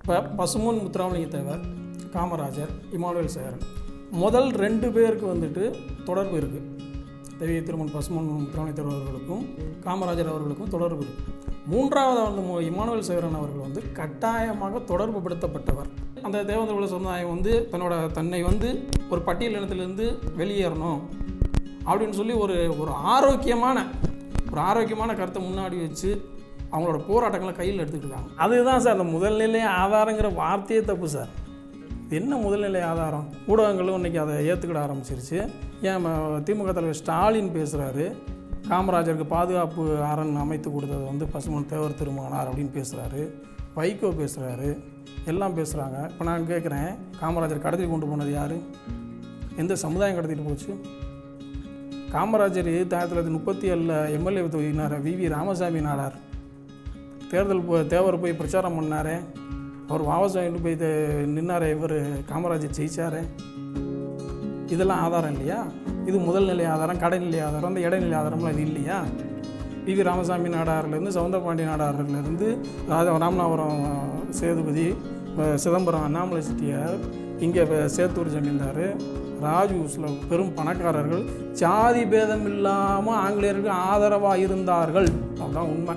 இப்போ பசுமன் முத்துராமலிங்க தேவர் காமராஜர் இமானுவேல் சேகரன் முதல் ரெண்டு பேருக்கு வந்துட்டு தொடர்பு இருக்குது தெய்வீக திருமண் பசுமன் முத்துராமலிங்க தேவர் அவர்களுக்கும் காமராஜர் அவர்களுக்கும் தொடர்பு இருக்குது மூன்றாவது வந்து மு- இமானுவேல் சேகரன் அவர்கள் வந்து கட்டாயமாக தொடர்பு படுத்தப்பட்டவர் அந்த தேவேந்திர குல சமுதாயம் வந்து தன்னோட தன்னை வந்து ஒரு பட்டியல் இனத்திலிருந்து வெளியேறணும் அப்படின்னு சொல்லி ஒரு ஒரு ஆரோக்கியமான ஒரு ஆரோக்கியமான கருத்தை முன்னாடி வச்சு அவங்களோட போராட்டங்களை கையில் எடுத்துக்கிட்டு இருக்காங்க அதுதான் சார் அந்த முதல்நிலை ஆதாரங்கிற வார்த்தையே தப்பு சார் இது என்ன முதல்நிலை ஆதாரம் ஊடகங்களும் இன்றைக்கி அதை ஏற்றுக்கிட ஆரம்பிச்சிருச்சு ஏன் ம- திமுக தலைவர் ஸ்டாலின் பேசுகிறாரு காமராஜருக்கு பாதுகாப்பு அரண் அமைத்து கொடுத்தது வந்து பசுமன் தேவர் திருமகனார் அப்படின்னு பேசுகிறாரு வைகோ பேசுகிறாரு எல்லாம் பேசுகிறாங்க இப்போ நான் கேட்குறேன் காமராஜர் கடத்தி கொண்டு போனது யார் எந்த சமுதாயம் கடத்திட்டு போச்சு காமராஜர் ஆயிரத்தி தொள்ளாயிரத்தி முப்பத்தி ஏழில் எம்எல்ஏ தொகுதினார் வி வி ராமசாமி நாடார் தேர்தல் போ தேவர் போய் பிரச்சாரம் பண்ணாரே அவர் வாவசாமி போய் தே- நின்னாரே இவர் காமராஜர் ஜெயிச்சாரே இதெல்லாம் ஆதாரம் இல்லையா இது முதல் நிலை ஆதாரம் கடைநிலை ஆதாரம் அந்த இடைநிலை ஆதாரம்லாம் இது இல்லையா வி வி ராமசாமி நாடார்லேருந்து சவுந்தரபாண்டி நாடார்லேருந்து ராஜ ராமநாதபுரம் சேதுபதி அஹ் சிதம்பரம் அண்ணாமலை செட்டியார் இங்கே சேத்தூர் ஜமீன்தார் ராஜூஸில் பெரும் பணக்காரர்கள் ஜாதி பேதம் இல்லாமல் ஆங்கிலேயருக்கு ஆதரவாக இருந்தார்கள் அதுதான் உண்மை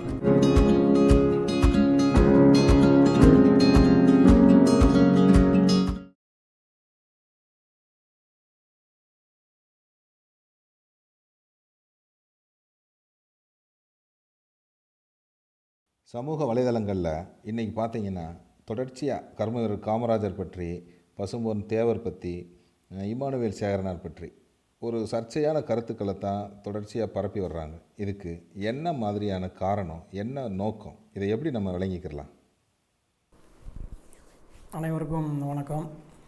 சமூக வலைதளங்களில் இன்றைக்கி பார்த்தீங்கன்னா தொடர்ச்சியாக கர்மவீரர் காமராஜர் பற்றி பசும்பொன் தேவர் பற்றி அஹ், இமானுவேல் சேகரனார் பற்றி ஒரு சர்ச்சையான கருத்துக்களை தான் தொடர்ச்சியாக பரப்பி வர்றாங்க இதுக்கு என்ன மாதிரியான காரணம் என்ன நோக்கம் இதை எப்படி நம்ம விளங்கிக்கிறலாம் அனைவருக்கும் வணக்கம்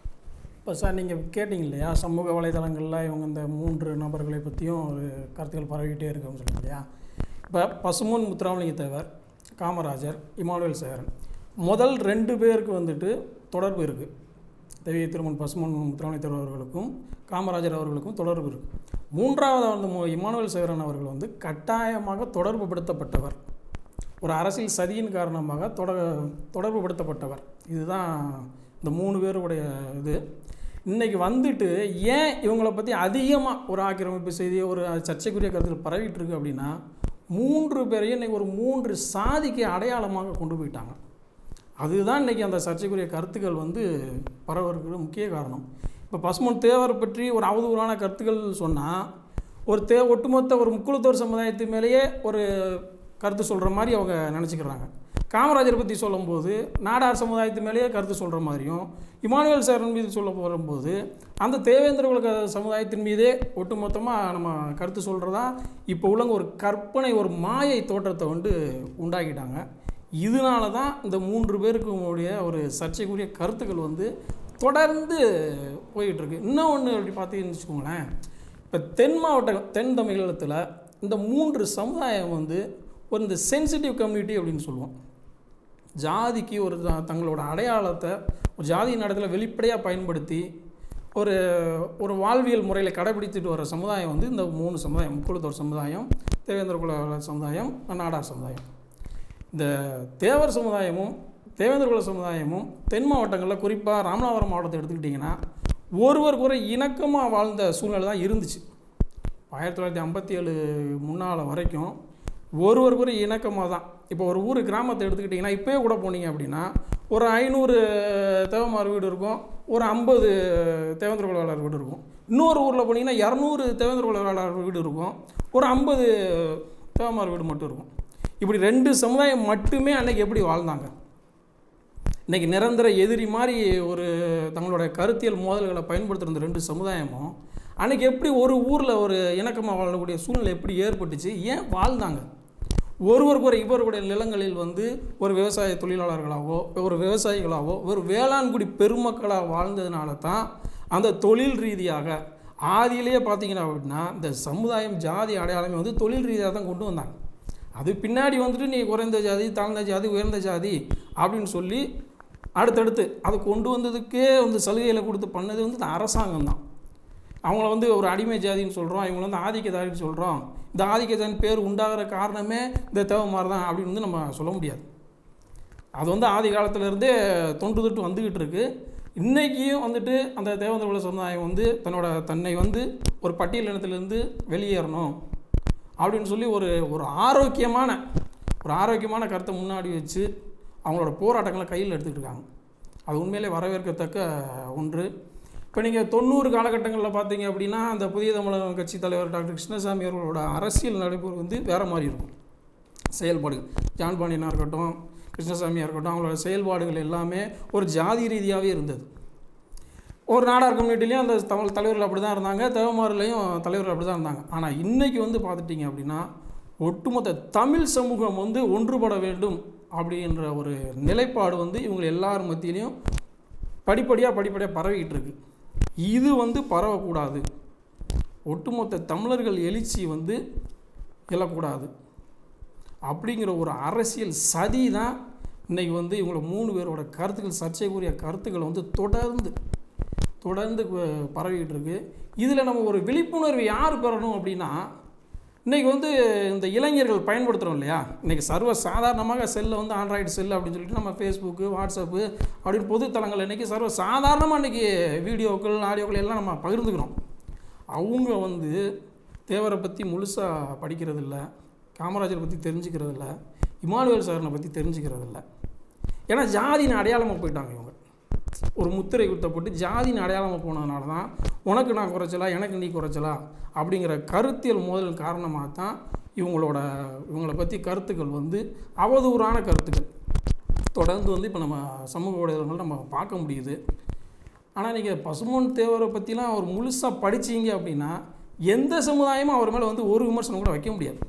இப்போ சார் நீங்கள் கேட்டிங்க இல்லையா சமூக வலைதளங்களில் இவங்க இந்த மூன்று நபர்களை பற்றியும் ஒரு கருத்துக்கள் பரவிக்கிட்டே இருக்குன்னு சொன்னீங்க இல்லையா இப்போ பசுமன் முத்துராமலிங்க தேவர் காமராஜர் இமானுவேல் சேகரன் முதல் ரெண்டு பேருக்கு வந்துட்டு தொடர்பு இருக்குது தெய்வீக திருமண் பசுமன் முத்துராமலிங்க தேவர் அவர்களுக்கும் காமராஜர் அவர்களுக்கும் தொடர்பு இருக்குது மூன்றாவது வந்து மு- இமானுவேல் சேகரன் அவர்கள் வந்து கட்டாயமாக தொடர்பு படுத்தப்பட்டவர் ஒரு அரசியல் சதியின் காரணமாக தொட தொடர்புபடுத்தப்பட்டவர் இதுதான் இந்த மூணு பேருடைய இது இன்னைக்கு வந்துட்டு ஏன் இவங்களை பற்றி அதிகமாக ஒரு ஆக்கிரமிப்பு செய்தி ஒரு சர்ச்சைக்குரிய கருத்துக்கள் பரவிட்டு இருக்கு அப்படின்னா மூன்று பேரையும் இன்னைக்கு ஒரு மூன்று சாதிக்கு அடையாளமாக கொண்டு போயிட்டாங்க அதுதான் இன்றைக்கி அந்த சர்ச்சைக்குரிய கருத்துக்கள் வந்து பரவறதுக்கு முக்கிய காரணம் இப்போ பசுமன் தேவர் பற்றி ஒரு அவதூறான கருத்துக்கள் சொன்னால் ஒரு தே ஒட்டுமொத்த ஒரு முக்குளத்தோர் சமுதாயத்து மேலேயே ஒரு கருத்து சொல்கிற மாதிரி அவங்க நினச்சிக்கிறாங்க காமராஜர் பற்றி சொல்லும்போது நாடார் சமுதாயத்து மேலேயே கருத்து சொல்கிற மாதிரியும் இமானுவேல் சேரன் மீது சொல்ல போகும்போது அந்த தேவேந்திர குல க- சமுதாயத்தின் மீதே ஒட்டுமொத்தமாக நம்ம கருத்து சொல்கிறதா இப்போ உள்ளவங்க ஒரு கற்பனை ஒரு மாயை தோற்றத்தை வந்து உண்டாக்கிட்டாங்க இதனால தான் இந்த மூன்று பேருக்கு உடைய ஒரு சர்ச்சைக்குரிய கருத்துக்கள் வந்து தொடர்ந்து போயிட்டு இருக்கு இன்னும் ஒன்று அப்படி பார்த்தீங்கன்னு வச்சுக்கோங்களேன் இப்போ தென் மாவட்ட தென் தமிழகத்தில் இந்த மூன்று சமுதாயம் வந்து ஒரு இந்த சென்சிட்டிவ் கம்யூனிட்டி அப்படின்னு சொல்லுவோம் ஜாதிக்கு ஒரு த- தங்களோட அடையாளத்தை ஒரு ஜாதியின் இடத்துல வெளிப்படையாக பயன்படுத்தி ஒரு ஒரு வாழ்வியல் முறையில் கடைபிடித்துட்டு வர சமுதாயம் வந்து இந்த மூணு சமுதாயம் முக்குளத்தோர் சமுதாயம் தேவேந்திர குல சமுதாயம் நாடார் சமுதாயம் இந்த தேவர் சமுதாயமும் தேவேந்திர குல சமுதாயமும் தென் மாவட்டங்களில் குறிப்பாக ராமநாதபுரம் மாவட்டத்தை எடுத்துக்கிட்டிங்கன்னா ஒருவருக்கு ஒரு இணக்கமாக வாழ்ந்த சூழ்நிலை தான் இருந்துச்சு ஆயிரத்தி தொள்ளாயிரத்தி ஐம்பத்தி ஏழு முன்னால் வரைக்கும் ஒருவருக்கு ஒரு இணக்கமாக தான் இப்போ ஒரு ஊர் கிராமத்தை எடுத்துக்கிட்டிங்கன்னா இப்போயே கூட போனீங்க அப்படின்னா ஒரு ஐநூறு தேவமார் வீடு இருக்கும் ஒரு ஐம்பது தேவேந்திர குலவேளாளர் வீடு இருக்கும் இன்னொரு ஊரில் போனீங்கன்னா இரநூறு தேவேந்திர குலவேளாளர் வீடு இருக்கும் ஒரு ஐம்பது தேவமார் வீடு மட்டும் இருக்கும் இப்படி ரெண்டு சமுதாயம் மட்டுமே அன்னைக்கு எப்படி வாழ்ந்தாங்க இன்னைக்கு நிரந்தர எதிரி மாதிரி ஒரு தங்களோட கருத்தியல் மோதல்களை பயன்படுத்துகிற இந்த ரெண்டு சமுதாயமும் அன்னைக்கு எப்படி ஒரு ஊரில் ஒரு இணக்கமாக வாழக்கூடிய சூழ்நிலை எப்படி ஏற்பட்டுச்சு ஏன் வாழ்ந்தாங்க ஒருவருக்கு ஒரு இவருடைய நிலங்களில் வந்து ஒரு விவசாய தொழிலாளர்களாகவோ ஒரு விவசாயிகளாகவோ ஒரு வேளாண்குடி பெருமக்களாக வாழ்ந்ததுனால தான் அந்த தொழில் ரீதியாக ஆதியிலேயே பார்த்தீங்கன்னா அப்படின்னா இந்த சமுதாயம் ஜாதி அடையாளமே வந்து தொழில் ரீதியாக தான் கொண்டு வந்தாங்க அது பின்னாடி வந்துட்டு நீ குறைந்த ஜாதி தாழ்ந்த ஜாதி உயர்ந்த ஜாதி அப்படின்னு சொல்லி அடுத்தடுத்து அதை கொண்டு வந்ததுக்கே வந்து சலுகைகளை கொடுத்து பண்ணது வந்து இந்த அரசாங்கம் தான் அவங்கள வந்து ஒரு அடிமை ஜாதின்னு சொல்கிறோம் இவங்கள வந்து ஆதிக்க ஜாதின்னு சொல்கிறோம் இந்த ஆதிக்க ஜாதின்னு பேர் உண்டாகிற காரணமே இந்த தேவமார் தான் அப்படின்னு வந்து நம்ம சொல்ல முடியாது அது வந்து ஆதி காலத்திலேருந்தே தொன்று தொட்டு வந்துக்கிட்டு இருக்கு இன்றைக்கியும் வந்துட்டு அந்த தேவேந்திர குல சமுதாயம் வந்து தன்னோட தன்னை வந்து ஒரு பட்டியல் இனத்திலேருந்து வெளியேறணும் அப்படின்னு சொல்லி ஒரு ஒரு ஆரோக்கியமான ஒரு ஆரோக்கியமான கருத்தை முன்னாடி வச்சு அவங்களோட போராட்டங்களை கையில் எடுத்துக்கிட்டு இருக்காங்க அது உண்மையிலே வரவேற்கத்தக்க ஒன்று இப்போ நீங்கள் தொண்ணூறு காலகட்டங்களில் பார்த்தீங்க அப்படின்னா அந்த புதிய தமிழக கட்சி தலைவர் டாக்டர் கிருஷ்ணசாமி அவர்களோட அரசியல் நடைமுறை வந்து வேறு மாதிரி இருக்கும் செயல்பாடுகள் ஜான் பாண்டியனாக இருக்கட்டும் கிருஷ்ணசாமியாக இருக்கட்டும் அவங்களோட செயல்பாடுகள் எல்லாமே ஒரு ஜாதி ரீதியாகவே இருந்தது ஒரு நாடார் கம்யூனிட்டிலையும் அந்த தமிழ் தலைவர்கள் அப்படி தான் இருந்தாங்க தேவமாரிலையும் தலைவர்கள் அப்படி தான் இருந்தாங்க ஆனால் இன்றைக்கி வந்து பார்த்துட்டிங்க அப்படின்னா ஒட்டுமொத்த தமிழ் சமூகம் வந்து ஒன்றுபட வேண்டும் அப்படின்ற ஒரு நிலைப்பாடு வந்து இவங்க எல்லார் மத்தியிலையும் படிப்படியாக படிப்படியாக பரவிக்கிட்டு இருக்கு இது வந்து பரவக்கூடாது ஒட்டுமொத்த தமிழர்கள் எழுச்சி வந்து எழக்கூடாது அப்படிங்கிற ஒரு அரசியல் சதி தான் இன்றைக்கி வந்து இவங்கள மூணு பேரோட கருத்துக்கள் சர்ச்சைக்குரிய கருத்துக்கள் வந்து தொடர்ந்து தொடர்ந்து ப- பரவிக்கிட்டு இருக்கு இதில் நம்ம ஒரு விழிப்புணர்வு யார் பெறணும் அப்படின்னா இன்றைக்கி வந்து இந்த இளைஞர்கள் பயன்படுத்துகிறோம் இல்லையா இன்றைக்கி சர்வ சாதாரணமாக செல்லில் வந்து ஆண்ட்ராய்டு செல் அப்படின்னு சொல்லிட்டு நம்ம ஃபேஸ்புக்கு வாட்ஸ்அப்பு அப்படின்னு பொதுத்தளங்கள் இன்றைக்கி சர்வ சாதாரணமாக இன்றைக்கி வீடியோக்கள் ஆடியோக்கள் எல்லாம் நம்ம பகிர்ந்துக்கிறோம் அவங்க வந்து தேவரை பற்றி முழுசாக படிக்கிறதில்ல காமராஜரை பற்றி தெரிஞ்சுக்கிறதில்ல இமானுவேல் சாரனை பற்றி தெரிஞ்சுக்கிறதில்ல ஏன்னா ஜாதியின் அடையாளமாக போயிட்டாங்க இவங்க ஒரு முத்திரை குத்தப்பட்டு ஜாதியின் அடையாளமாக போனதுனால தான் உனக்கு நான் குறைச்சலா எனக்கு நீ குறைச்சலா அப்படிங்கிற கருத்தியல் மோதல் காரணமாக தான் இவங்களோட இவங்களை பற்றி கருத்துக்கள் வந்து அவதூறான கருத்துக்கள் தொடர்ந்து வந்து இப்போ நம்ம சமூக ஊடகங்கள் நம்ம பார்க்க முடியுது ஆனால் நீங்கள் பசுமன் தேவரை பற்றிலாம் அவர் முழுசாக படிச்சீங்க அப்படின்னா எந்த சமுதாயமும் அவர் மேலே வந்து ஒரு விமர்சனம் கூட வைக்க முடியாது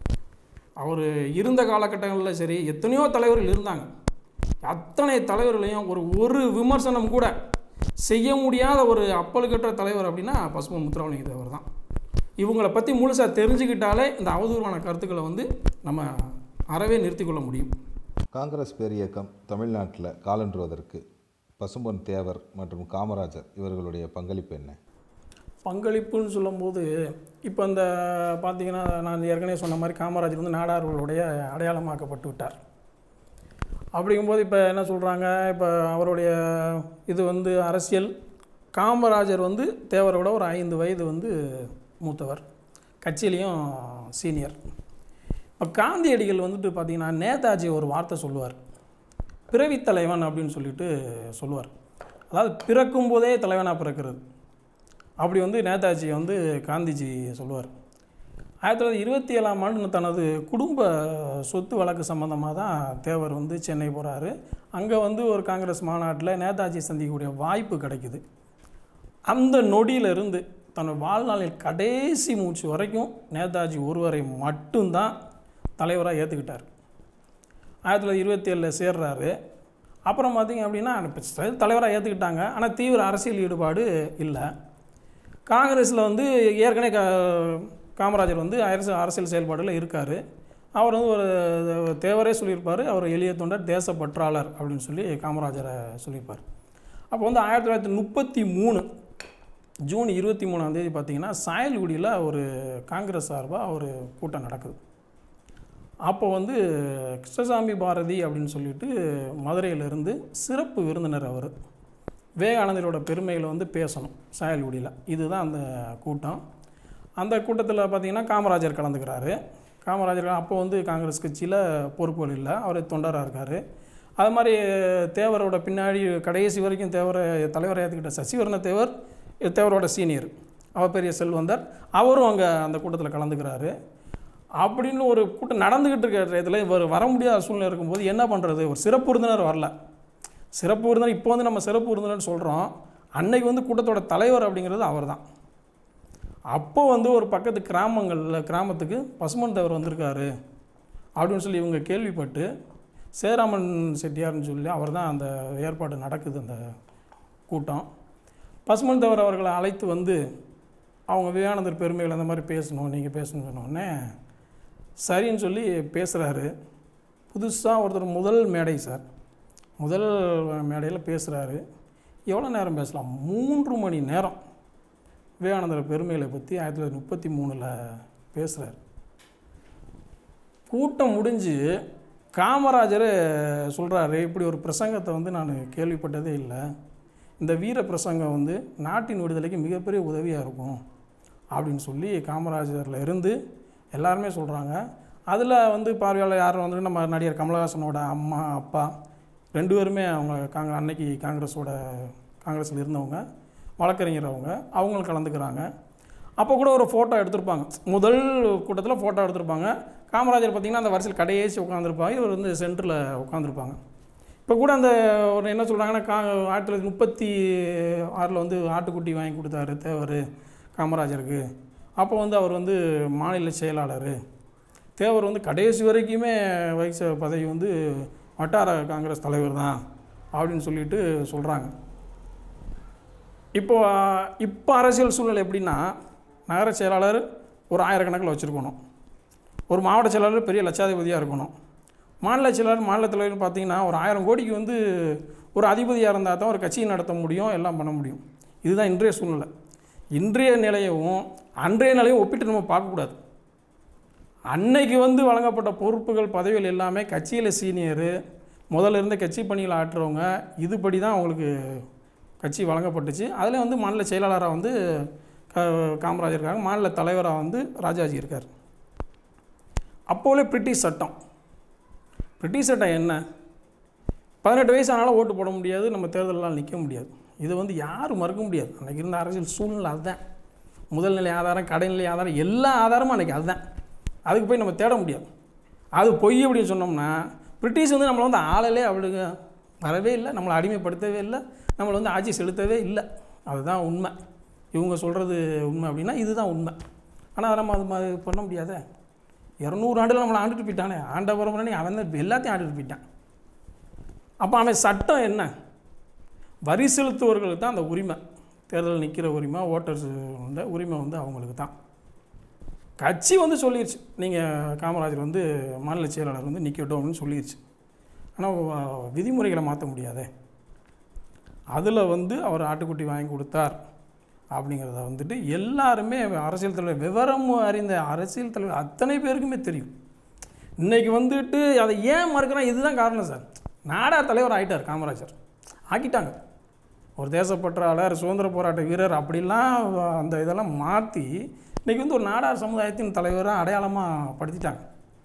அவர் இருந்த காலகட்டங்களில் சரி எத்தனையோ தலைவர்கள் இருந்தாங்க அத்தனை தலைவர்களையும் ஒரு ஒரு விமர்சனம் கூட செய்ய முடியாத ஒரு அப்பழுக்கற்ற தலைவர் அப்படின்னா பசுமன் முத்துராமலிங்க தேவர் தான் இவங்களை பற்றி முழுசாக தெரிஞ்சுக்கிட்டாலே இந்த அவதூறான கருத்துக்களை வந்து நம்ம அறவே நிறுத்திக் கொள்ள முடியும் காங்கிரஸ் பேரியக்கம் தமிழ்நாட்டில் காலன்றுவதற்கு பசும்பொன் தேவர் மற்றும் காமராஜர் இவர்களுடைய பங்களிப்பு என்ன பங்களிப்புன்னு சொல்லும்போது இப்போ இந்த பார்த்தீங்கன்னா நான் ஏற்கனவே சொன்ன மாதிரி காமராஜர் வந்து நாடார்களுடைய அடையாளமாக்கப்பட்டு விட்டார் அப்படிங்கும்போது இப்போ என்ன சொல்கிறாங்க இப்போ அவருடைய இது வந்து அரசியல் காமராஜர் வந்து தேவரோட ஒரு ஐந்து வயது வந்து மூத்தவர் கட்சியிலையும் சீனியர் இப்போ காந்தியடிகள் வந்துட்டு பார்த்தீங்கன்னா நேதாஜி ஒரு வார்த்தை சொல்லுவார் பிறவித் தலைவன் அப்படின்னு சொல்லிட்டு சொல்லுவார் அதாவது பிறக்கும் போதே தலைவனாக பிறக்கிறது அப்படி வந்து நேதாஜி வந்து காந்திஜி சொல்லுவார் ஆயிரத்தி தொள்ளாயிரத்தி இருபத்தி ஏழாம் ஆண்டு தனது குடும்ப சொத்து வழக்கு சம்மந்தமாக தான் தேவர் வந்து சென்னை போகிறாரு அங்கே வந்து ஒரு காங்கிரஸ் மாநாட்டில் நேதாஜி சந்திக்கக்கூடிய வாய்ப்பு கிடைக்குது அந்த நொடியிலிருந்து தன் வாழ்நாளில் கடைசி மூச்சு வரைக்கும் நேதாஜி ஒருவரை மட்டும்தான் தலைவராக ஏற்றுக்கிட்டார் ஆயிரத்தி தொள்ளாயிரத்தி இருபத்தி ஏழில் சேர்றாரு அப்புறம் பார்த்தீங்க அப்படின்னா இப்போ தலைவராக ஏற்றுக்கிட்டாங்க ஆனால் தீவிர அரசியல் ஈடுபாடு இல்லை காங்கிரஸில் வந்து ஏற்கனவே கா காமராஜர் வந்து அரசு அரசியல் செயல்பாடில் இருக்கார் அவர் வந்து ஒரு தேவரே சொல்லியிருப்பார் அவர் எளிய தொண்டர் தேசப்பற்றாளர் அப்படின்னு சொல்லி காமராஜரை சொல்லியிருப்பார் அப்போ வந்து ஆயிரத்தி தொள்ளாயிரத்தி முப்பத்தி மூணு ஜூன் இருபத்தி மூணாம் தேதி பார்த்தீங்கன்னா சாயல்குடியில் ஒரு காங்கிரஸ் சார்பாக ஒரு கூட்டம் நடக்குது அப்போ வந்து கிருஷ்ணசாமி பாரதி அப்படின்னு சொல்லிட்டு மதுரையிலிருந்து சிறப்பு விருந்தினர் அவர் விவேகானந்தரோட பெருமைகளை வந்து பேசணும் சாயல்குடியில் இதுதான் அந்த கூட்டம் அந்த கூட்டத்தில் பார்த்தீங்கன்னா காமராஜர் கலந்துக்கிறாரு காமராஜர் அப்போ வந்து காங்கிரஸ் கட்சியில் பொறுப்புகள் இல்லை அவர் தொண்டராக இருக்கார் அது மாதிரி தேவரோட பின்னாடி கடைசி வரைக்கும் தேவரை தலைவரை ஏற்றுக்கிட்ட சசிவர்ண தேவர் தேவரோட சீனியர் அவர் பெரிய செல்வந்தர் அவரும் அங்கே அந்த கூட்டத்தில் கலந்துக்கிறாரு அப்படின்னு ஒரு கூட்டம் நடந்துக்கிட்டு இருக்கிற இதில் இவர் வர முடியாத சூழ்நிலை இருக்கும்போது என்ன பண்ணுறது ஒரு சிறப்பு விருந்தினர் வரல சிறப்பு விருந்தினர் இப்போ வந்து நம்ம சிறப்பு விருந்தினர்னு சொல்கிறோம் அன்னைக்கு வந்து கூட்டத்தோட தலைவர் அப்படிங்கிறது அவர் தான் அப்போ வந்து ஒரு பக்கத்து கிராமங்களில் கிராமத்துக்கு பசுமன் தேவர் வந்திருக்காரு அப்படின்னு சொல்லி இவங்க கேள்விப்பட்டு சேராமன் செட்டியார்னு சொல்லி அவர் தான் அந்த ஏற்பாடு நடக்குது அந்த கூட்டம் பசுமன் தேவர் அவர்களை அழைத்து வந்து அவங்க விவேகானந்தர் பெருமைகள் அந்த மாதிரி பேசணும் நீங்கள் பேசணும் சொன்னோடனே சரின்னு சொல்லி பேசுகிறாரு புதுசாக ஒருத்தர் முதல் மேடை சார் முதல் மேடையில் பேசுகிறாரு எவ்வளோ நேரம் பேசலாம் மூன்று மணி நேரம் விவேகானந்தர் பெருமைகளை பற்றி ஆயிரத்தி தொள்ளாயிரத்தி முப்பத்தி மூணில் பேசுகிறார் கூட்டம் முடிஞ்சு காமராஜர் சொல்கிறாரு இப்படி ஒரு பிரசங்கத்தை வந்து நான் கேள்விப்பட்டதே இல்லை இந்த வீர பிரசங்கம் வந்து நாட்டின் விடுதலைக்கு மிகப்பெரிய உதவியாக இருக்கும் அப்படின்னு சொல்லி காமராஜரில் இருந்து எல்லாருமே சொல்கிறாங்க அதில் வந்து பார்வையாளர் யாரும் வந்து நம்ம நடிகர் கமலஹாசனோட அம்மா அப்பா ரெண்டு பேருமே அவங்க காங்க அன்னைக்கு காங்கிரஸோட காங்கிரஸில் இருந்தவங்க வழக்கறிஞர் அவங்க அவங்களும் கலந்துக்கிறாங்க அப்போ கூட ஒரு ஃபோட்டோ எடுத்திருப்பாங்க முதல் கூட்டத்தில் ஃபோட்டோ எடுத்திருப்பாங்க காமராஜர் பார்த்திங்கன்னா அந்த வரிசையில் கடையேசி உட்காந்துருப்பாங்க இவர் வந்து சென்டரில் உட்காந்துருப்பாங்க இப்போ கூட அந்த ஒரு என்ன சொல்கிறாங்கன்னா கா ஆயிரத்தி தொள்ளாயிரத்தி முப்பத்தி ஆறில் வந்து ஆட்டுக்குட்டி வாங்கி கொடுத்தாரு தேவர் காமராஜருக்கு அப்போ வந்து அவர் வந்து மாநில செயலாளர் தேவர் வந்து கடைசி வரைக்குமே வகிச்ச பதவி வந்து வட்டார காங்கிரஸ் தலைவர் தான் அப்படின்னு சொல்லிட்டு சொல்கிறாங்க இப்போ இப்போ அரசியல் சூழ்நிலை எப்படின்னா நகர செயலாளர் ஒரு ஆயிரக்கணக்கில் வச்சுருக்கணும் ஒரு மாவட்ட செயலாளர் பெரிய லட்சாதிபதியாக இருக்கணும் மாநில செயலாளர் மாநில தலைவர் பார்த்தீங்கன்னா ஒரு ஆயிரம் கோடிக்கு வந்து ஒரு அதிபதியாக இருந்தால் தான் ஒரு கட்சியை நடத்த முடியும் எல்லாம் பண்ண முடியும் இதுதான் இன்றைய சூழ்நிலை இன்றைய நிலையவும் அன்றைய நிலையும் ஒப்பிட்டு நம்ம பார்க்கக்கூடாது அன்னைக்கு வந்து வழங்கப்பட்ட பொறுப்புகள் பதவிகள் எல்லாமே கட்சியில் சீனியரு முதல்ல இருந்த கட்சி பணியில் ஆற்றுறவங்க இதுபடி தான் அவங்களுக்கு கட்சி வழங்கப்பட்டுச்சு அதில் வந்து மாநில செயலாளராக வந்து க காமராஜர் இருக்காங்க மாநில தலைவராக வந்து ராஜாஜி இருக்கார் அப்போலே பிரிட்டிஷ் சட்டம் பிரிட்டிஷ் சட்டம் என்ன பதினெட்டு வயசு ஆனாலும் ஓட்டு போட முடியாது நம்ம தேர்தலெலாம் நிற்க முடியாது இது வந்து யாரும் மறுக்க முடியாது அன்றைக்கி இருந்த அரசியல் சூழ்நிலை அதுதான் முதல் நிலை ஆதாரம் கடைநிலை ஆதாரம் எல்லா ஆதாரமும் அன்றைக்கி அதுதான் அதுக்கு போய் நம்ம தேட முடியாது அது பொய் அப்படின்னு சொன்னோம்னா பிரிட்டிஷ் வந்து நம்மளை வந்து ஆளலே அவளுங்க வரவே இல்லை நம்மளை அடிமைப்படுத்தவே இல்லை நம்மளை வந்து ஆட்சி செலுத்தவே இல்லை அதுதான் உண்மை இவங்க சொல்கிறது உண்மை அப்படின்னா இதுதான் உண்மை ஆனால் அதை நம்ம அது மாதிரி பண்ண முடியாதே இரநூறு ஆண்டில் நம்மளை ஆண்டுட்டு போயிட்டானே ஆண்ட பரம்பரை அவன் தான் எல்லாத்தையும் ஆண்டுட்டு போயிட்டான் அப்போ அவன் சட்டம் என்ன வரி செலுத்துவர்களுக்கு தான் அந்த உரிமை தேர்தல் நிற்கிற உரிமை ஓட்டர்ஸ் உரிமை வந்து அவங்களுக்கு தான் கட்சி வந்து சொல்லிடுச்சு நீங்கள் காமராஜர் வந்து மாநில செயலாளர் வந்து நிற்கட்டும்னு சொல்லிடுச்சு ஆனால் விதிமுறைகளை மாற்ற முடியாதே அதில் வந்து அவர் ஆட்டுக்குட்டி வாங்கி கொடுத்தார் அப்படிங்கிறத வந்துட்டு எல்லாருமே அரசியல் தலைவர் விவரம் அறிந்த அரசியல் தலைவர் அத்தனை பேருக்குமே தெரியும் இன்றைக்கி வந்துட்டு அதை ஏன் மறுக்கிறான் இதுதான் காரணம் சார் நாடார் தலைவர் ஆகிட்டார் காமராஜர் ஆக்கிட்டாங்க ஒரு தேசப்பற்றாளர் சுதந்திர போராட்ட வீரர் அப்படிலாம் அந்த இதெல்லாம் மாற்றி இன்றைக்கி வந்து ஒரு நாடார் சமுதாயத்தின் தலைவராக அடையாளமாக படுத்திட்டாங்க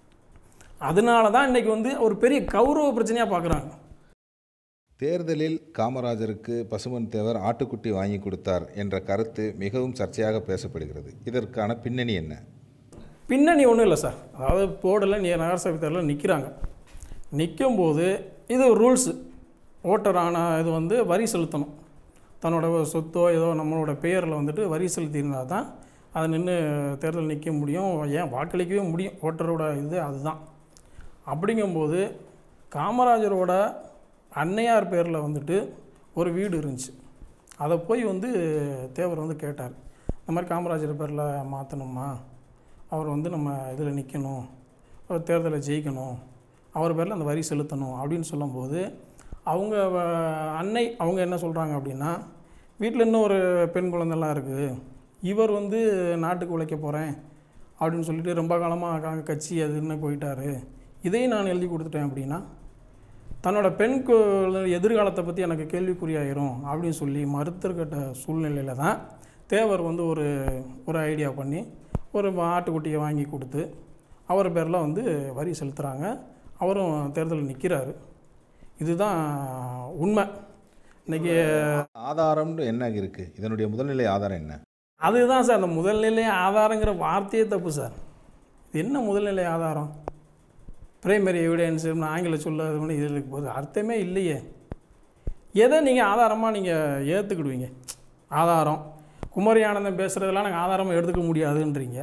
அதனால தான் இன்றைக்கி வந்து ஒரு பெரிய கௌரவ பிரச்சனையாக பார்க்குறாங்க தேர்தலில் காமராஜருக்கு பசுமன் தேவர் ஆட்டுக்குட்டி வாங்கி கொடுத்தார் என்ற கருத்து மிகவும் சர்ச்சையாக பேசப்படுகிறது இதற்கான பின்னணி என்ன பின்னணி ஒன்றும் இல்லை சார் அதாவது போர்டில் நீ நகரசபை தேர்தலில் நிற்கிறாங்க நிற்கும்போது இது ரூல்ஸு ஓட்டர் ஆன இது வந்து வரி செலுத்தணும் தன்னோட சொத்தோ ஏதோ நம்மளோட பெயரில் வந்துட்டு வரி செலுத்தியிருந்தா தான் அதை நின்று தேர்தல் நிற்க முடியும் ஏன் வாக்களிக்கவே முடியும் ஓட்டரோட இது அதுதான் அப்படிங்கும்போது காமராஜரோட அன்னையார் பேரில் வந்துட்டு ஒரு வீடு இருந்துச்சு அதை போய் வந்து தேவர் வந்து கேட்டார் இந்த மாதிரி காமராஜர் பேரில் மாற்றணுமா அவர் வந்து நம்ம இதில் நிற்கணும் அவர் தேர்தலை ஜெயிக்கணும் அவர் பேரில் அந்த வரி செலுத்தணும் அப்படின்னு சொல்லும்போது அவங்க வ- அன்னை அவங்க என்ன சொல்கிறாங்க அப்படின்னா வீட்டில் இன்னும் ஒரு பெண் குழந்தைலாம் இருக்குது இவர் வந்து நாட்டுக்கு உழைக்க போகிறேன் அப்படின்னு சொல்லிட்டு ரொம்ப காலமாக கட்சி அதுன்னு போயிட்டாரு இதையும் நான் எழுதி கொடுத்துட்டேன் அப்படின்னா தன்னோட பெண் கு- எதிர்காலத்தை பற்றி எனக்கு கேள்விக்குறியாயிரும் அப்படின்னு சொல்லி மறுத்துக்கிட்ட சூழ்நிலையில் தான் தேவர் வந்து ஒரு ஒரு ஐடியா பண்ணி ஒரு ஆட்டுக்குட்டியை வாங்கி கொடுத்து அவர் பேரில் வந்து வரி செலுத்துகிறாங்க அவரும் தேர்தலில் நிற்கிறாரு இதுதான் உண்மை இன்றைக்கி ஆதாரம்னு என்ன இருக்குது இதனுடைய முதல்நிலை ஆதாரம் என்ன அதுதான் சார் அந்த முதல்நிலை ஆதாரங்கிற வார்த்தையே தப்பு சார் இது என்ன முதல்நிலை ஆதாரம் பிரைமரி எவிடன்ஸ் ஆங்கில சொல்ல அது பண்ணி இதில் இருக்கு போது அர்த்தமே இல்லையே எதை நீங்கள் ஆதாரமாக நீங்கள் ஏற்றுக்கிடுவீங்க ஆதாரம் குமரி ஆனந்தம் பேசுகிறதெல்லாம் நாங்கள் ஆதாரமாக எடுத்துக்க முடியாதுன்றீங்க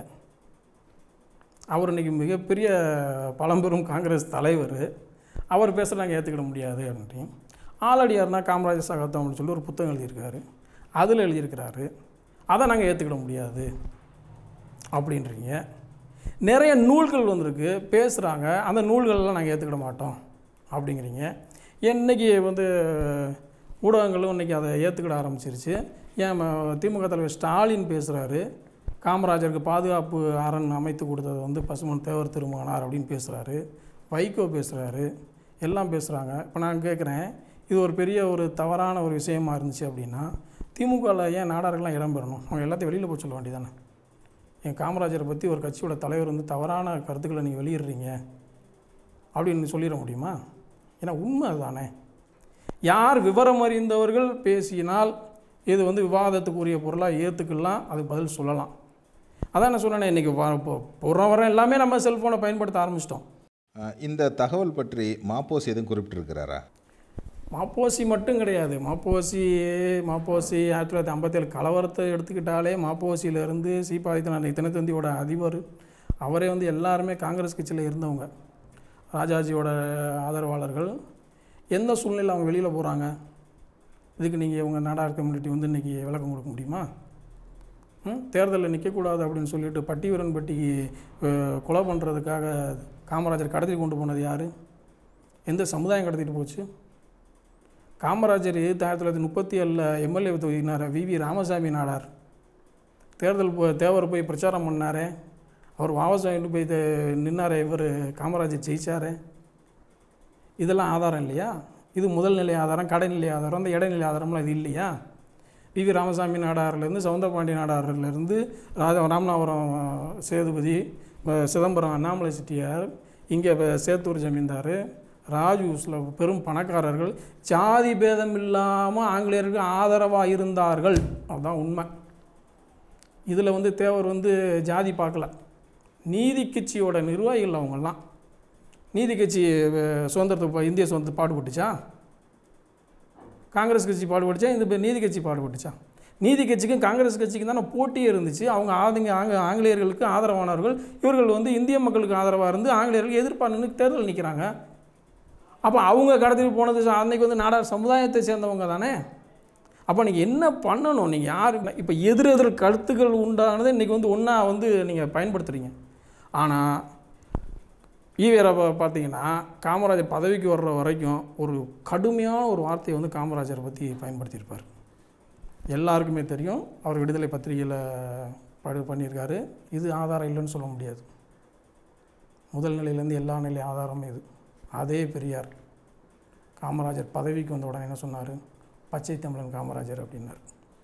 அவர் இன்றைக்கி மிகப்பெரிய பழம்பெரும் காங்கிரஸ் தலைவர் அவர் பேசுகிற நாங்கள் ஏற்றுக்கிட முடியாது அப்படின்றீங்க ஆலடியார்னா காமராஜர் சகாத்தம் அப்படின்னு சொல்லி ஒரு புத்தகம் எழுதியிருக்காரு அதில் எழுதியிருக்கிறாரு அதை நாங்கள் ஏற்றுக்கிட முடியாது அப்படின்றீங்க நிறைய நூல்கள் வந்திருக்கு பேசுகிறாங்க அந்த நூல்களெல்லாம் நாங்கள் ஏற்றுக்கிட மாட்டோம் அப்படிங்கிறீங்க இன்னைக்கு வந்து ஊடகங்களும் இன்றைக்கி அதை ஏற்றுக்கிட ஆரம்பிச்சிருச்சு ஏன் ம- திமுக தலைவர் ஸ்டாலின் பேசுகிறாரு காமராஜருக்கு பாதுகாப்பு அரண் அமைத்து கொடுத்தது வந்து பசுமன் தேவர் திருமகனார் அப்படின்னு பேசுகிறாரு வைகோ பேசுகிறாரு எல்லாம் பேசுகிறாங்க இப்போ நான் கேட்குறேன் இது ஒரு பெரிய ஒரு தவறான ஒரு விஷயமா இருந்துச்சு அப்படின்னா திமுகவில் ஏன் நாடார்கள்லாம் இடம் பெறணும் அவங்க எல்லாத்தையும் வெளியில் போய் சொல்ல வேண்டியதானே என் காமராஜரை பற்றி ஒரு கட்சியோட தலைவர் வந்து தவறான கருத்துக்களை நீங்கள் வெளியிடுறீங்க அப்படின்னு சொல்லிட முடியுமா ஏன்னா உண்மை அதுதானே யார் விவரம் அறிந்தவர்கள் பேசினால் இது வந்து விவாதத்துக்குரிய பொருளாக ஏற்றுக்கலாம் அதுக்கு பதில் சொல்லலாம் அதான் நான் சொன்னேனே இன்றைக்கி போகிற வர எல்லாமே நம்ம செல்ஃபோனை பயன்படுத்த ஆரம்பிச்சிட்டோம் அஹ், இந்த தகவல் பற்றி மாப்போஸ் எதுவும் குறிப்பிட்டிருக்கிறாரா மாப்போசி மட்டும் கிடையாது மாப்போசி மாப்போசி ஆயிரத்தி தொள்ளாயிரத்தி ஐம்பத்தேழு கலவரத்தை எடுத்துக்கிட்டாலே மாப்போசியிலேருந்து சீபாதித்தனார் தினத்தந்தியோட அதிபர் அவரே வந்து எல்லாருமே காங்கிரஸ் கட்சியில் இருந்தவங்க ராஜாஜியோட ஆதரவாளர்கள் எந்த சூழ்நிலையில் அவங்க வெளியில் போகிறாங்க இதுக்கு நீங்கள் உங்கள் நாடார் கம்யூனிட்டி வந்து இன்றைக்கி விளக்கம் கொடுக்க முடியுமா ம்? தேர்தலில் நிற்கக்கூடாது அப்படின்னு சொல்லிட்டு பட்டிவீரன் பட்டிக்கு அஹ், கொலை பண்ணுறதுக்காக காமராஜர் கடத்தி கொண்டு போனது யார் எந்த சமுதாயம் கடத்திட்டு போச்சு காமராஜர் ஆயிரத்தி தொள்ளாயிரத்தி முப்பத்தி ஏழில் எம்எல்ஏ தொகுதினார் வி வி ராமசாமி நாடார் தேர்தல் போ தேவர் போய் பிரச்சாரம் பண்ணாரே அவர் வாவசாமி போய் தே- நின்னாரே இவர் காமராஜர் ஜெயிச்சாரே இதெல்லாம் ஆதாரம் இல்லையா இது முதல் நிலை ஆதாரம் கடைநிலை ஆதாரம் இந்த இடைநிலை ஆதாரம்லாம் இது இல்லையா வி வி ராமசாமி நாடார்லேருந்து சவுந்தரபாண்டி நாடார்லேருந்து ராஜா ராமநாதபுரம் சேதுபதி அஹ் சிதம்பரம் அண்ணாமலை செட்டியார் இங்கே வ- சேத்தூர் ஜமீன்தார் ராஜூஸில் பெரும் பணக்காரர்கள் ஜாதி பேதம் இல்லாமல் ஆங்கிலேயருக்கு ஆதரவாக இருந்தார்கள் அதுதான் உண்மை இதில் வந்து தேவர் வந்து ஜாதி பார்க்கல நீதி கட்சியோட நிர்வாகிகள் அவங்கெல்லாம் நீதி கட்சி அஹ், சுதந்திரத்துக்கு பா- இந்திய சுதந்திரத்துக்கு பாடுபட்டுச்சா காங்கிரஸ் கட்சி பாடுபட்டுச்சா இந்த பே- நீதி கட்சி பாடுபட்டுச்சா நீதி கட்சிக்கும் காங்கிரஸ் கட்சிக்கும் தானே போட்டியே இருந்துச்சு அவங்க ஆதிங்க ஆங்க ஆங்கிலேயர்களுக்கு ஆதரவானவர்கள் இவர்கள் வந்து இந்திய மக்களுக்கு ஆதரவாக இருந்து ஆங்கிலேயர்களுக்கு எதிர்ப்பா நின்று தேர்தல் நிற்கிறாங்க அப்போ அவங்க கடத்திட்டு போனது ச- அன்னைக்கு வந்து நாடார் சமுதாயத்தை சேர்ந்தவங்க தானே அப்போ நீங்கள் என்ன பண்ணணும் நீங்கள் யார் இப்போ எதிர் எதிர் கருத்துக்கள் உண்டானதை இன்றைக்கி வந்து ஒன்றா வந்து நீங்கள் பயன்படுத்துகிறீங்க ஆனால் ஈவேரா பார்த்தீங்கன்னா காமராஜர் பதவிக்கு வர்ற வரைக்கும் ஒரு கடுமையான ஒரு வார்த்தையை வந்து காமராஜரை பற்றி பயன்படுத்தியிருப்பார் எல்லாருக்குமே தெரியும் அவர் விடுதலை பத்திரிகையில் படு பண்ணியிருக்காரு இது ஆதாரம் இல்லைன்னு சொல்ல முடியாது முதல் நிலையிலேருந்து எல்லா நிலை ஆதாரமும் இது அதே பெரியார் காமராஜர் பதவிக்கு வந்த உடனே என்ன சொன்னார் பச்சை தமிழன் காமராஜர் அப்படின்னார்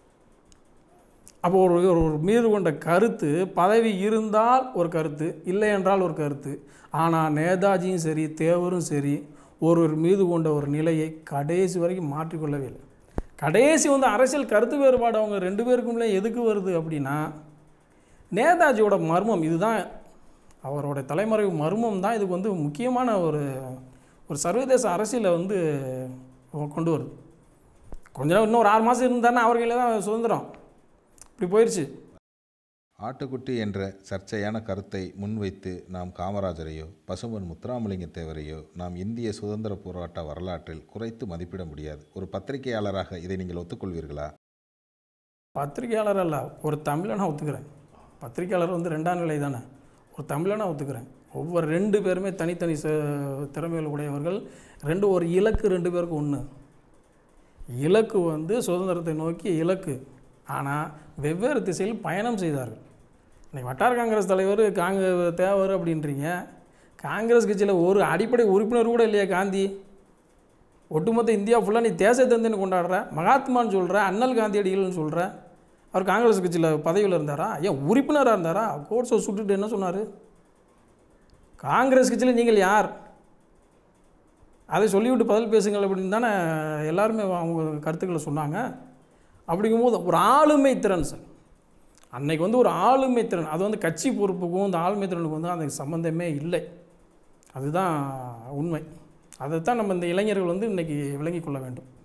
அப்போ ஒரு ஒரு ஒரு மீது கொண்ட கருத்து பதவி இருந்தால் ஒரு கருத்து இல்லை என்றால் ஒரு கருத்து ஆனால் நேதாஜியும் சரி தேவரும் சரி ஒருவர் மீது கொண்ட ஒரு நிலையை கடைசி வரைக்கும் மாற்றிக்கொள்ளவே இல்லை கடைசி வந்து அரசியல் கருத்து வேறுபாடு அவங்க ரெண்டு பேருக்கும்ல எதுக்கு வருது அப்படின்னா நேதாஜியோட மர்மம் இதுதான் அவரோட தலைமறைவு மர்மம் தான் இதுக்கு வந்து முக்கியமான ஒரு ஒரு சர்வதேச அரசியலை வந்து கொண்டு வருது கொஞ்ச நேரம் இன்னும் ஒரு ஆறு மாதம் இருந்தாருன்னா அவர் கையில் தான் சுதந்திரம் இப்படி போயிடுச்சு ஆட்டுக்குட்டி என்ற சர்ச்சையான கருத்தை முன்வைத்து நாம் காமராஜரையோ பசும்பொன் முத்துராமலிங்க தேவரையோ நாம் இந்திய சுதந்திர போராட்ட வரலாற்றில் குறைத்து மதிப்பிட முடியாது ஒரு பத்திரிகையாளராக இதை நீங்கள் ஒத்துக்கொள்வீர்களா பத்திரிகையாளர் அல்ல ஒரு தமிழனை ஒத்துக்கிறேன் பத்திரிகையாளர் வந்து ரெண்டாம் நிலை தானே ஒரு தமிழனை ஒத்துக்கிறேன் ஒவ்வொரு ரெண்டு பேருமே தனித்தனி ச திறமைகள் உடையவர்கள் ரெண்டு ஒரு இலக்கு ரெண்டு பேருக்கும் ஒன்று இலக்கு வந்து சுதந்திரத்தை நோக்கி இலக்கு ஆனால் வெவ்வேறு திசையில் பயணம் செய்தார்கள் இன்னைக்கு வட்டார காங்கிரஸ் தலைவர் காங்க தேவர் அப்படின்றீங்க காங்கிரஸ் கட்சியில் ஒரு அடிப்படை உறுப்பினர் கூட இல்லையா காந்தி ஒட்டுமொத்த இந்தியா ஃபுல்லாக நீ தேச தந்தின்னு கொண்டாடுற மகாத்மான்னு சொல்கிற அண்ணல் காந்தியடிகள்னு சொல்கிற அவர் காங்கிரஸ் கட்சியில் பதவியில் இருந்தாரா ஏன் உறுப்பினராக இருந்தாரா கோர்ஸை சுட்டுட்டு என்ன சொன்னார் காங்கிரஸ் கட்சியில் நீங்கள் யார் அதை சொல்லிவிட்டு பதில் பேசுங்கள் அப்படின்னு தானே எல்லாருமே அவங்க கருத்துக்களை சொன்னாங்க அப்படிங்கும்போது ஒரு ஆளுமை திறன் சார் அன்னைக்கு வந்து ஒரு ஆளுமை திறன் அது வந்து கட்சி பொறுப்புக்கும் இந்த ஆளுமை திறனுக்கும் வந்து அந்த சம்மந்தமே இல்லை அதுதான் உண்மை அதைத்தான் நம்ம இந்த இளைஞர்கள் வந்து இன்றைக்கி விளங்கிக் கொள்ள வேண்டும்